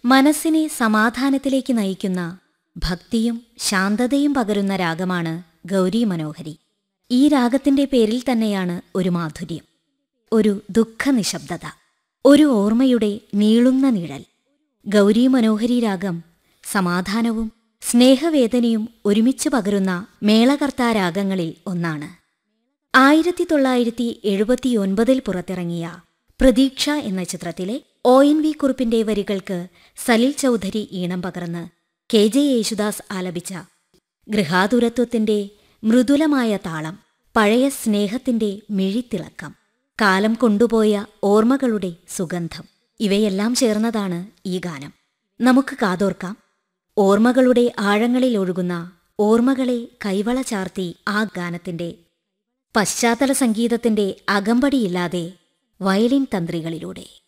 മനസ്സിനെ സമാധാനത്തിലേക്ക് നയിക്കുന്ന ഭക്തിയും ശാന്തതയും പകരുന്ന രാഗമാണ് ഗൗരി മനോഹരി ഈ രാഗത്തിന്റെ പേരിൽ തന്നെയാണ് ഒരു മാധുര്യം ഒരു ദുഃഖനിശബ്ദത ഒരു ഓർമ്മയുടെ നീളുന്ന നിഴൽ ഗൗരി മനോഹരി രാഗം സമാധാനവും സ്നേഹവേദനയും ഒരുമിച്ച് പകരുന്ന മേളകർത്താ രാഗങ്ങളിൽ ഒന്നാണ് ആയിരത്തി തൊള്ളായിരത്തി എഴുപത്തിയൊൻപതിൽ പുറത്തിറങ്ങിയ പ്രതീക്ഷ എന്ന ചിത്രത്തിലെ ഒ എൻ വി കുറുപ്പിന്റെ വരികൾക്ക് സലിൽ ചൗധരി ഈണം പകർന്ന് കെ ജെ യേശുദാസ് ആലപിച്ച ഗൃഹാതുരത്വത്തിന്റെ മൃദുലമായ താളം പഴയ സ്നേഹത്തിന്റെ മിഴിത്തിളക്കം കാലം കൊണ്ടുപോയ ഓർമ്മകളുടെ സുഗന്ധം ഇവയെല്ലാം ചേർന്നതാണ് ഈ ഗാനം നമുക്ക് കാതോർക്കാം ഓർമ്മകളുടെ ആഴങ്ങളിൽ ഒഴുകുന്ന ഓർമ്മകളെ കൈവള ചാർത്തി ആ ഗാനത്തിന്റെ പശ്ചാത്തല സംഗീതത്തിന്റെ അകമ്പടിയില്ലാതെ വയലിൻ തന്ത്രികളിലൂടെ